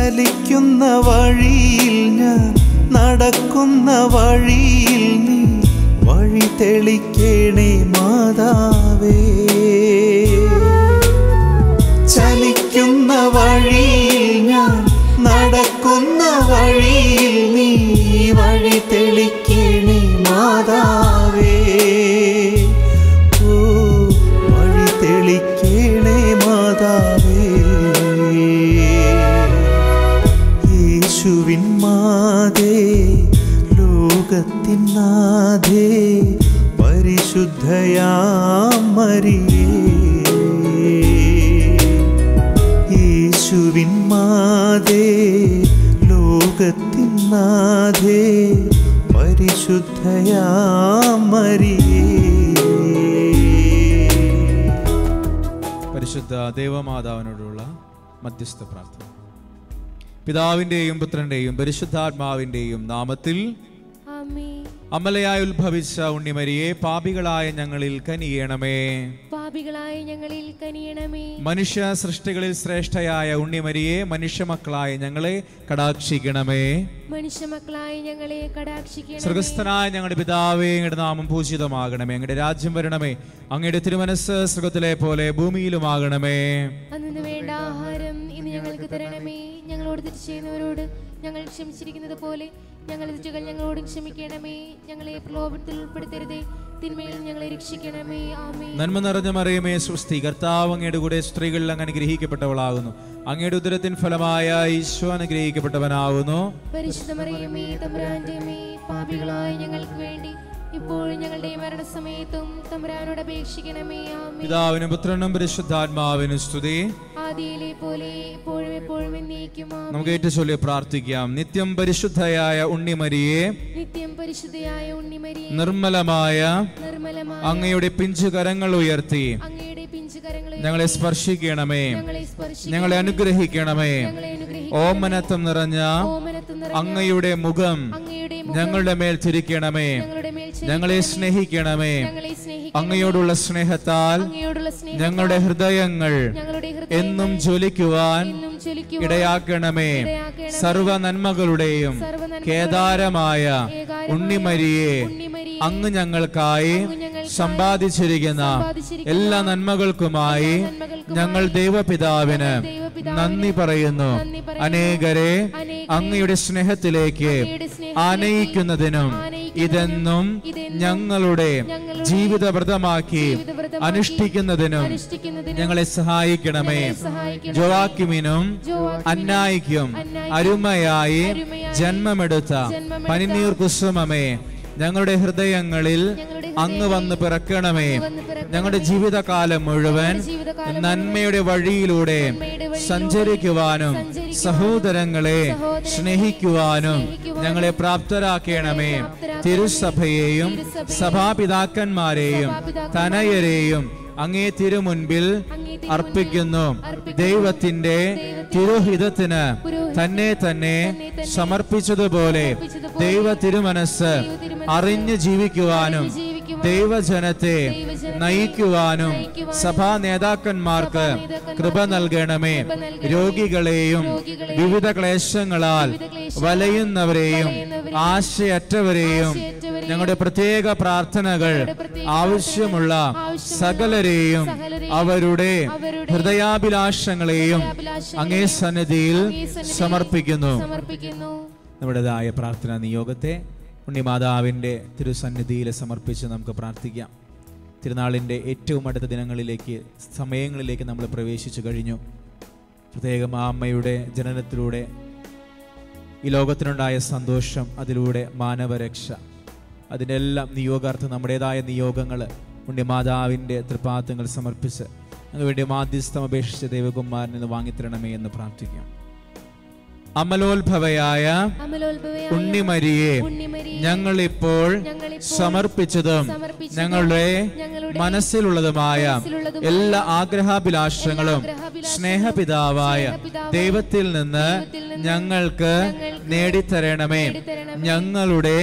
ചലിക്കുന്ന വഴിയിൽ ഞാൻ നടക്കുന്ന വഴിയിൽ നീ വഴി തെളിക്കേണേ മാതാവേ ചലിക്കുന്ന വഴിയിൽ ഞാൻ നടക്കുന്ന വഴിയിൽ നീ വഴി തെളിക്കേണേ മാതാവേ ഓ വഴി തെളിക്കേണേ മാതാവേ യേശുവിൻ മാതേ ലോകത്തിൻ നാഥേ പരിശുദ്ധയാം മരിയേ യേശുവിൻ മാതേ ലോകത്തിൻ നാഥേ പരിശുദ്ധയാം മരിയേ പരിശുദ്ധ ദേവമാതാവിനോടുള്ള മധ്യസ്ഥ പ്രാർത്ഥന പിതാവിൻ്റെയും പുത്രൻ്റെയും പരിശുദ്ധാത്മാവിൻ്റെയും നാമത്തിൽ ആമേ അമലയായി ഉത്ഭവിച്ച ഉണ്ണിമരിയെ പാപികളായ ഞങ്ങളിൽ കനിയണമേ പാപികളായ ഞങ്ങളിൽ കനിയണമേ മനുഷ്യ സൃഷ്ടികളിൽ ശ്രേഷ്ഠയായ ഉണ്ണിമരിയെ മനുഷ്യമക്കളായ ഞങ്ങളെ കടാക്ഷിക്കണമേ മനുഷ്യമക്കളായ ഞങ്ങളെ കടാക്ഷിക്കണമേ സ്വർഗസ്ഥനായ ഞങ്ങളുടെ പിതാവേ അങ്ങയുടെ നാമം പൂജിതമാകണമേ അങ്ങയുടെ രാജ്യം വരണമേ അങ്ങയുടെ തിരുമനസ് സ്വർഗത്തിലെ പോലെ ഭൂമിയിലുമാകണമേ അന്നു വേണ്ട ആഹാരം ഇന്ന് ഞങ്ങൾക്ക് തരണമേ ഞങ്ങളോട് തെറ്റ് ചെയ്യുന്നവരോട് ഞങ്ങൾ ക്ഷമിച്ചിരിക്കുന്നത് പോലെ ഞങ്ങളുടെ തെറ്റുകൾ ഞങ്ങളോട് ക്ഷമിക്കണമേ ഞങ്ങളെ പ്രലോഭനത്തിൽ ഉൾപ്പെടുത്തരുതേ തിന്മയിൽ ഞങ്ങളെ രക്ഷിക്കണമേ ആമേ നന്മ നിറഞ്ഞ മറിയമേ സുസ്തി കർത്താവ് അങ്ങയുടെ കൂടെ സ്ത്രീകളിൽ അങ്ങ് അനുഗ്രഹിക്കപ്പെട്ടവളാകുന്നു അങ്ങയുടെ ഉദരത്തിൻ ഫലമായ ഈശോ അനുഗ്രഹിക്കപ്പെട്ടവനാകുന്നു പരിശുദ്ധമറിയമേ തമ്പുരാന്റെ അമ്മേ പാപികളായ ഞങ്ങൾക്ക് വേണ്ടി ഇപ്പോഴും ഞങ്ങളുടെ മരണസമയത്തും തമ്പുരാനോട് അപേക്ഷിക്കണമേ ആമേ പിതാവിനും പുത്രനും പരിശുദ്ധാത്മാവിനും സ്തുതി ആദിയിലെ പോലെ എപ്പോഴും എപ്പോഴും എന്നേക്കും ആമേൻ. നമുക്ക് ഏറ്റു ചൊല്ലി പ്രാർത്ഥിക്കാം നിത്യം പരിശുദ്ധയായ ഉണ്ണിമരിയെ നിത്യം പരിശുദ്ധയായ ഉണ്ണിമരിയെ നിർമ്മലമായ നിർമ്മലമായ അങ്ങയുടെ പിഞ്ചു കരങ്ങൾ ഉയർത്തി അങ്ങയുടെ പിഞ്ചുകരങ്ങളെ ഞങ്ങളെ സ്പർശിക്കണമേ ഞങ്ങളെ സ്പർശിച്ച് ഞങ്ങളെ അനുഗ്രഹിക്കണമേ ഞങ്ങളെ അനുഗ്രഹിക്കും ഓമനത്വം നിറഞ്ഞ ഓമനത്തു നിറഞ്ഞ അങ്ങയുടെ മുഖം അങ്ങയുടെ മുഖം ഞങ്ങളുടെ മേൽ തിരിക്കണമേ ഞങ്ങളുടെ മേൽ ചെലുത്തി ഞങ്ങളെ സ്നേഹിക്കണമേ ഞങ്ങളെ സ്നേഹിക്കും അങ്ങയോടുള്ള സ്നേഹത്താൽ അങ്ങയോടുള്ള സ്നേഹം ഞങ്ങളുടെ ഹൃദയങ്ങൾ ഞങ്ങളുടെ ഹൃദയം എന്നും ജ്വലിക്കുവാൻ എന്നും ചൊലിക്കുവാൻ ഇടയാക്കണമേ ഇടയാക്കണമേ. സർവ നന്മകളുടെയും സർവ്വനന്മകളുടെയും കേദാരമായ ഏകാരമായ ഉണ്ണിമരിയെ ഉണ്ണിമരിയെ അങ്ങ് ഞങ്ങൾക്കായി അങ്ങ് ഞങ്ങൾക്കായി സമ്പാദിച്ചിരിക്കുന്ന സമ്പാദിച്ചിരിക്കുന്ന എല്ലാ നന്മകൾക്കുമായി എല്ലാ നന്മകൾക്കുമായി ഞങ്ങൾ ദൈവപിതാവിന് ഞങ്ങൾ ദൈവപിതാവിന് നന്ദി പറയുന്നു നന്ദി പറയുന്നു. അനേകരെ അനേകരെ അങ്ങയുടെ സ്നേഹത്തിലേക്ക് അങ്ങയുടെ സ്നേഹത്തിലേക്ക് ആനയിക്കുന്നതിനും ആനയിക്കുന്നതിനും ഇതെന്നും ഇതെന്നും ഞങ്ങളുടെ ഞങ്ങളുടെ ജീവിതവ്രതമാക്കി ജീവിതവ്രതമാക്കി അനുഷ്ഠിക്കുന്നതിനും അനുഷ്ഠിക്കുന്നതിനും ഞങ്ങളെ സഹായിക്കണമേ ഞങ്ങളെ സഹായിക്കണമേ. ജോവാക്കിമിനും ജോവാക്കിമിനും അന്നായിക്കും അന്നായിക്കും അരുമയായി അരുമയായി ജന്മമെടുത്ത ജന്മമെടുത്ത പനിനീർ കുസുമമേ ഞങ്ങളുടെ ഹൃദയങ്ങളിൽ ഞങ്ങളുടെ അങ്ങ് വന്ന് പിറക്കണമേ വന്ന് പിറക്കണമേ. ഞങ്ങളുടെ ജീവിതകാലം മുഴുവൻ ജീവിതകാലം നന്മയുടെ വഴിയിലൂടെ നന്മയുടെ വഴിയിലൂടെ സഞ്ചരിക്കുവാനും സഞ്ചരിക്കുവാനും സഹോദരങ്ങളെ സഹോദരങ്ങളെ സ്നേഹിക്കുവാനും സ്നേഹിക്കുവാനും ഞങ്ങളെ പ്രാപ്തരാക്കണമേ ഞങ്ങളെ പ്രാപ്തരാക്കണമേ. തിരുസഭയെയും തിരുസഭയെയും സഭാപിതാക്കന്മാരെയും സഭാപിതാക്കന്മാരെയും തനയരെയും അങ്ങേ തിരുമുൻപിൽ അങ്ങേ തിരുമുൻപിൽ അർപ്പിക്കുന്നു അർപ്പിക്കുന്നു. ദൈവത്തിന്റെ തിരുഹിതത്തിന് പുരോഹിതത്തിന് തന്നെ തന്നെ തന്നെ തന്നെ സമർപ്പിച്ചതുപോലെ സമർപ്പിച്ചതുപോലെ ദൈവ തിരുമനസ് ദൈവ തിരുമനസ്സ് അറിഞ്ഞു ജീവിക്കുവാനും അറിഞ്ഞ് ജീവിക്കുവാനും ദൈവജനത്തെ ദൈവജനത്തെ നയിക്കുവാനും നയിക്കുവാനും സഭാ നേതാക്കന്മാർക്ക് സഭാ നേതാക്കന്മാർക്ക് കൃപ നൽകണമേ കൃപ നൽകണമേ. രോഗികളെയും രോഗികളെയും വിവിധ ക്ലേശങ്ങളാൽ വിവിധ ക്ലേശങ്ങളാൽ വലയുന്നവരെയും വലയുന്നവരെയും ആശയറ്റവരെയും ആശയറ്റവരെയും ഞങ്ങളുടെ പ്രത്യേക പ്രാർത്ഥനകൾ ഞങ്ങളുടെ പ്രത്യേക ആവശ്യമുള്ള ആവശ്യമുള്ള സകലരെയും സകലരെയും അവരുടെ അവരുടെ ഹൃദയാഭിലാഷങ്ങളെയും ഹൃദയാഭിലാഷങ്ങളെയും അങ്ങേ സന്നിധിയിൽ അങ്ങേ സന്നിധിയിൽ സമർപ്പിക്കുന്നു സമർപ്പിക്കുന്നു നമ്മുടേതായ പ്രാർത്ഥനാ നിയോഗത്തെ ഉണ്ണിമാതാവിൻ്റെ തിരുസന്നിധിയിൽ സമർപ്പിച്ച് നമുക്ക് പ്രാർത്ഥിക്കാം തിരുനാളിൻ്റെ ഏറ്റവും അടുത്ത ദിനങ്ങളിലേക്ക് സമയങ്ങളിലേക്ക് നമ്മൾ പ്രവേശിച്ചു കഴിഞ്ഞു പ്രത്യേകം ആ അമ്മയുടെ ജനനത്തിലൂടെ ഈ ലോകത്തിനുണ്ടായ സന്തോഷം അതിലൂടെ മാനവരക്ഷ അതിൻ്റെ എല്ലാം നിയോഗാർത്ഥം നമ്മുടേതായ നിയോഗങ്ങൾ ഉണ്ണിമാതാവിൻ്റെ തൃപ്പാദങ്ങൾ സമർപ്പിച്ച് അതിനു വേണ്ടി മാധ്യസ്ഥം അപേക്ഷിച്ച് ദൈവകുമാരൻ നിന്ന് വാങ്ങിത്തരണമേ എന്ന് പ്രാർത്ഥിക്കാം അമലോത്ഭവയായ അമലോത്ഭവയായ ഉണ്ണിമരിയെ ഉണ്ണിമരിയെ ഞങ്ങളിപ്പോൾ ഞങ്ങളിപ്പോൾ സമർപ്പിച്ചതും സമർപ്പിച്ചതും ഞങ്ങളുടെ ഞങ്ങളുടെ മനസ്സിലുള്ളതുമായ മനസ്സിലുള്ളതുമായ എല്ലാ ആഗ്രഹാഭിലാഷങ്ങളും എല്ലാ ആഗ്രഹാഭിലാഷങ്ങളും സ്നേഹപിതാവായ സ്നേഹപിതാവായ ദൈവത്തിൽ നിന്ന് ദൈവത്തിൽ നിന്ന് ഞങ്ങൾക്ക് ഞങ്ങൾക്ക് നേടിത്തരണമേ നേടിത്തരണമേ. ഞങ്ങളുടെ ഞങ്ങളുടെ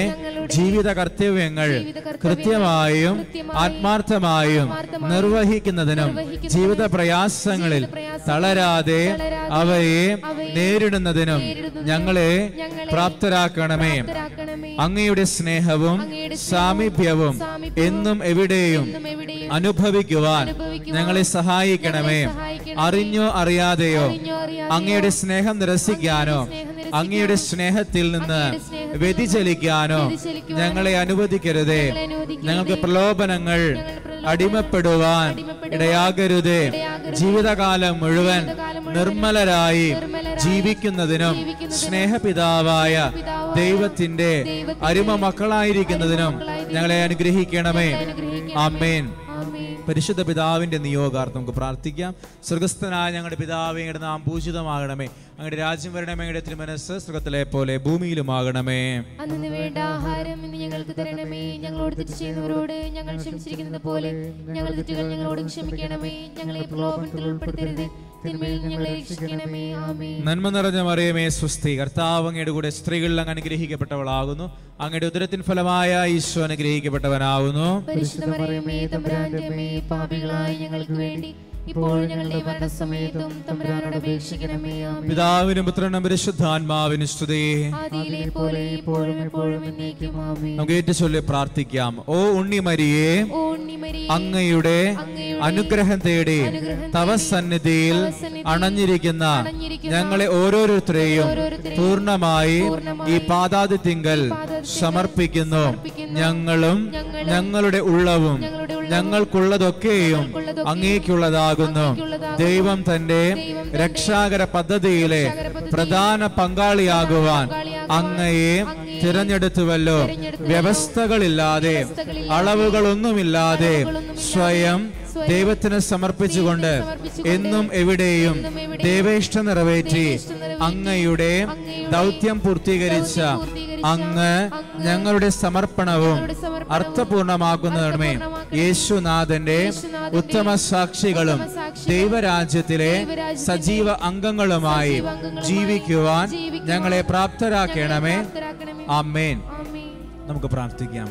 ജീവിത കർത്തവ്യങ്ങൾ ജീവിത കർത്തവ്യങ്ങൾ കൃത്യമായും കൃത്യമായും ആത്മാർത്ഥമായും ആത്മാർത്ഥമായും നിർവഹിക്കുന്നതിനും നിർവഹിക്കുന്നതിനും ജീവിത പ്രയാസങ്ങളിൽ ജീവിത പ്രയാസങ്ങളിൽ തളരാതെ തളരാതെ അവയെ അവയെ നേരിടുന്നതിനും നേരിടുന്നതിനും ഞങ്ങളെ ഞങ്ങളെ പ്രാപ്തരാക്കണമേ പ്രാപ്തരാക്കണമേ. അങ്ങയുടെ സ്നേഹവും അങ്ങയുടെ സ്നേഹവും സാമീപ്യവും സാമീപ്യവും എന്നും എവിടെയും എന്നും എവിടെയും അനുഭവിക്കുവാൻ അനുഭവിക്കുവാൻ ഞങ്ങളെ സഹായിക്കണമേ ഞങ്ങളെ സഹായിക്കണമേ. അറിഞ്ഞോ അറിയാതെയോ അറിഞ്ഞോ അറിയാതെയോ അങ്ങയുടെ സ്നേഹം നിരസിക്കാനോ അങ്ങയുടെ സ്നേഹം നിരസിക്കാനോ അങ്ങയുടെ സ്നേഹത്തിൽ നിന്ന് അങ്ങയുടെ സ്നേഹത്തിൽ വ്യതിചലിക്കാനോ വ്യതിചലിക്കുവാനോ ഞങ്ങളെ അനുവദിക്കരുതേ ഞങ്ങളെ അനുവദിക്കരുതേ. ഞങ്ങൾക്ക് പ്രലോഭനങ്ങൾ ഞങ്ങൾ പ്രലോഭനങ്ങൾ അടിമപ്പെടുവാൻ അടിമപ്പെടുവാൻ ഇടയാകരുതേ ഇടയാകരുതേ. ജീവിതകാലം മുഴുവൻ ജീവിതകാലം മുഴുവൻ നിർമ്മലരായി നിർമ്മലരായി ജീവിക്കുന്നതിനും ജീവിക്കുന്നതിനും സ്നേഹപിതാവായ സ്നേഹപിതാവായ ദൈവത്തിന്റെ ദൈവത്തിന്റെ അരുമ മക്കളായിരിക്കുന്നതിനും അരുമ മക്കളായിരിക്കുന്നതിനും ഞങ്ങളെ അനുഗ്രഹിക്കണമേ ഞങ്ങളെ അനുഗ്രഹിക്കണമേ. ആമേൻ ആമേൻ. പരിശുദ്ധ പിതാവിന്റെ നിയോഗാർത്ഥം നമുക്ക് പ്രാർത്ഥിക്കാം സ്വർഗസ്ഥനായ ഞങ്ങളുടെ പിതാവേ അങ്ങയുടെ നാം പൂജിതമാകണമേ അങ്ങയുടെ രാജ്യം വരണമേ അങ്ങയുടെ തിരുമനസ് സ്വർഗത്തിലെ പോലെ ഭൂമിയിലുമാകണമേ അന്നു വേണ്ട ആഹാരം ഇന്ന് ഞങ്ങൾക്ക് തരണമേ ഞങ്ങളോട് തെറ്റ് ചെയ്യുന്നവരോട് ഞങ്ങൾ ക്ഷമിച്ചിരിക്കുന്നത് പോലെ ഞങ്ങൾ തെറ്റുകൾ ഞങ്ങളോട് ക്ഷമിക്കണമേ ഞങ്ങളെ പ്രലോഭനത്തിൽ ഉൾപ്പെടുത്തരുത് തിന്മയിൽ നിന്ന് ഞങ്ങളെ രക്ഷിക്കണമേ ആമേ നന്മ നിറഞ്ഞ മറിയമേ സ്വസ്തി കർത്താവ് അങ്ങയുടെ കൂടെ സ്ത്രീകളിൽ അങ്ങ് അനുഗ്രഹിക്കപ്പെട്ടവളാകുന്നു അങ്ങയുടെ ഉദരത്തിൻ ഫലമായ ഈശോ അനുഗ്രഹിക്കപ്പെട്ടവനാകുന്നു പരിശുദ്ധ മറിയമേ തമ്പുരാന്റെ അമ്മേ പാപികളായ ഞങ്ങൾക്ക് വേണ്ടി ഇപ്പോഴും ഞങ്ങളുടെ മരണസമയത്തും തമ്പുരാനോട് അപേക്ഷിക്കണമേ ആമേ പിതാവിനും പുത്രനും പരിശുദ്ധാത്മാവിനും സ്തുതി ആദിയിലെ പോലെ ഇപ്പോഴും എപ്പോഴും എന്നേക്കും ആമേ നമുക്ക് ഏറ്റുചൊല്ലി പ്രാർത്ഥിക്കാം ഓ ഉണ്ണി മരിയേ ഓ ഉണ്ണിമരിയേ, അങ്ങയുടെ അങ്ങയുടെ അനുഗ്രഹം തേടി അനുഗ്രഹം തവ തേടി സന്നിധിയിൽ തവ സന്നിധിയിൽ അണഞ്ഞിരിക്കുന്ന അണഞ്ഞിരിക്കുന്ന ഞങ്ങളെ ഓരോരുത്തരെയും ഓരോരുത്തരെയും പൂർണ്ണമായി പൂർണ്ണമായി ഈ പാതാതിത്തിങ്കൽ പാദാതിത്തിങ്കൽ സമർപ്പിക്കുന്നു സമർപ്പിക്കുന്നു. ഞങ്ങളും ഞങ്ങളും ഞങ്ങളുടെ ഉള്ളവും ഞങ്ങളുടെ ഉള്ളവും ഞങ്ങൾക്കുള്ളതൊക്കെയും ഞങ്ങൾക്കുള്ളതൊക്കെയും അങ്ങേക്കുള്ളതാകുന്നു അങ്ങേക്കുള്ളതാകുന്നു. ദൈവം തന്റെ ദൈവം തന്റെ രക്ഷാകര പദ്ധതിയിലെ രക്ഷാകര പദ്ധതിയിൽ പ്രധാന പങ്കാളിയാകുവാൻ പങ്കാളിയാകുവാൻ അങ്ങയെ അങ്ങയെ തിരഞ്ഞെടുത്തുവല്ലോ തിരഞ്ഞെടുത്തുവല്ലോ. വ്യവസ്ഥകളില്ലാതെ വ്യവസ്ഥകളില്ലാതെ അളവുകളൊന്നുമില്ലാതെ അളവുകളൊന്നുമില്ലാതെ സ്വയം സ്വയം ദൈവത്തിന് സമർപ്പിച്ചുകൊണ്ട് ദൈവത്തിന് സമർപ്പിച്ചുകൊണ്ട് എന്നും എവിടെയും എന്നും എവിടെയും ദൈവേഷ്ടം നിറവേറ്റി ദൈവേഷ്ടം നിറവേറ്റി അങ്ങയുടെ അങ്ങയുടെ ദൗത്യം പൂർത്തീകരിച്ച ദൗത്യം പൂർത്തീകരിച്ച അങ്ങ് അങ്ങ് ഞങ്ങളുടെ സമർപ്പണവും ഞങ്ങളുടെ സമർപ്പണവും അർത്ഥപൂർണമാക്കുന്നതുമേ അർത്ഥപൂർണ്ണമാക്കണമേ. യേശുനാഥന്റെ യേശുനാഥന്റെ ഉത്തമ സാക്ഷികളും ഉത്തമ സാക്ഷികളും ദൈവരാജ്യത്തിലെ ദൈവരാജ്യത്തിലെ സജീവ അംഗങ്ങളുമായി സജീവ അംഗങ്ങളുമായി ജീവിക്കുവാൻ ജീവിക്കുവാൻ ഞങ്ങളെ പ്രാപ്തരാക്കണമേ ഞങ്ങളെ പ്രാപ്തരാക്കണമേ. ആമേൻ ആമേൻ. നമുക്ക് പ്രാർത്ഥിക്കാം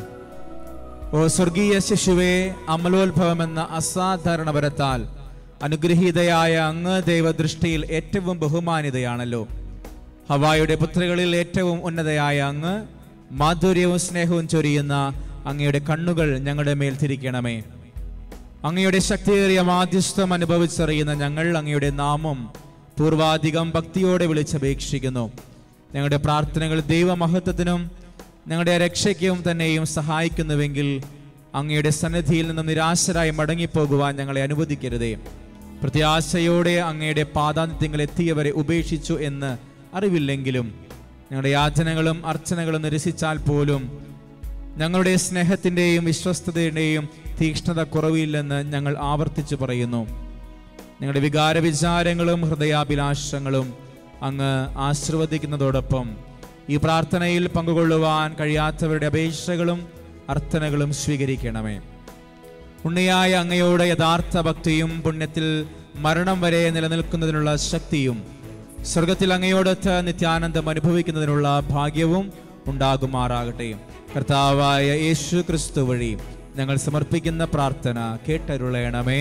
ഓ സ്വർഗീയ ശിശുവേ അമലോത്ഭവം എന്ന അസാധാരണ വരത്താൽ അനുഗ്രഹീതയായ അങ്ങ് ദൈവദൃഷ്ടിയിൽ ഏറ്റവും ബഹുമാനിതയാണല്ലോ ഹവായുടെ പുത്രികളിൽ ഏറ്റവും ഉന്നതയായ അങ്ങ് മാധുര്യവും സ്നേഹവും ചൊരിയുന്ന അങ്ങയുടെ കണ്ണുകൾ ഞങ്ങളുടെ മേൽ തിരിക്കണമേ അങ്ങയുടെ ശക്തിയേറിയ മാധ്യസ്ഥം അനുഭവിച്ചറിയുന്ന ഞങ്ങൾ അങ്ങയുടെ നാമം പൂർവാധികം ഭക്തിയോടെ വിളിച്ചപേക്ഷിക്കുന്നു ഞങ്ങളുടെ പ്രാർത്ഥനകൾ ദൈവമഹത്വത്തിനും ഞങ്ങളുടെ രക്ഷയ്ക്കും തന്നെയും സഹായിക്കുന്നുവെങ്കിൽ അങ്ങയുടെ സന്നിധിയിൽ നിന്നും നിരാശരായി മടങ്ങിപ്പോകുവാൻ ഞങ്ങളെ അനുവദിക്കരുതേ പ്രത്യാശയോടെ അങ്ങയുടെ പാതാന്ത്യങ്ങൾ എത്തിയവരെ ഉപേക്ഷിച്ചു എന്ന് അറിവില്ലെങ്കിലും ഞങ്ങളുടെ യാചനകളും അർച്ചനകളും നിരസിച്ചാൽ പോലും ഞങ്ങളുടെ സ്നേഹത്തിൻ്റെയും വിശ്വസ്തതയുടെയും തീക്ഷ്ണത കുറവില്ലെന്ന് ഞങ്ങൾ ആവർത്തിച്ചു പറയുന്നു ഞങ്ങളുടെ വികാര വിചാരങ്ങളും ഹൃദയാഭിലാഷങ്ങളും അങ്ങ് ആശീർവദിക്കുന്നതോടൊപ്പം ഈ പ്രാർത്ഥനയിൽ പങ്കുകൊള്ളുവാൻ കഴിയാത്തവരുടെ അപേക്ഷകളും അർത്ഥനകളും സ്വീകരിക്കണമേ ഉണ്ണിയായ അങ്ങയോട് യഥാർത്ഥ ഭക്തിയും പുണ്യത്തിൽ മരണം വരെ നിലനിൽക്കുന്നതിനുള്ള ശക്തിയും സ്വർഗത്തിൽ അങ്ങയോടൊത്ത് നിത്യാനന്ദം അനുഭവിക്കുന്നതിനുള്ള ഭാഗ്യവും ഉണ്ടാകുമാറാകട്ടെ കർത്താവായ യേശു ക്രിസ്തു വഴി ഞങ്ങൾ സമർപ്പിക്കുന്ന പ്രാർത്ഥന കേട്ടരുളയണമേ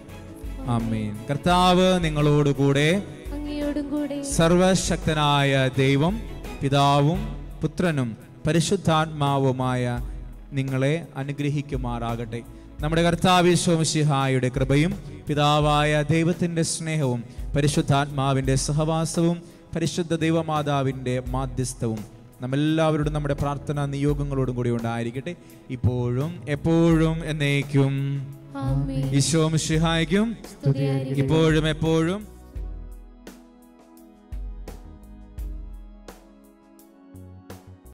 ആമേൻ കർത്താവ് നിങ്ങളോടുകൂടെ അങ്ങയോടും കൂടെ സർവശക്തനായ ദൈവം പിതാവും പുത്രനും പരിശുദ്ധാത്മാവുമായ നിങ്ങളെ അനുഗ്രഹിക്കുമാറാകട്ടെ നമ്മുടെ കർത്താവിശ്വംസിഹായുടെ കൃപയും പിതാവായ ദൈവത്തിൻ്റെ സ്നേഹവും പരിശുദ്ധാത്മാവിൻ്റെ സഹവാസവും പരിശുദ്ധ ദൈവമാതാവിൻ്റെ മാധ്യസ്ഥവും നമ്മെല്ലാവരോടും നമ്മുടെ പ്രാർത്ഥനാ നിയോഗങ്ങളോടും കൂടി ഉണ്ടായിരിക്കട്ടെ ഇപ്പോഴും എപ്പോഴും എന്നേക്കും ആമേൻ ഈശോ മിശിഹായ്ക്കും സ്തുതിയായിരിക്കട്ടെ. ഇപ്പോഴും എപ്പോഴും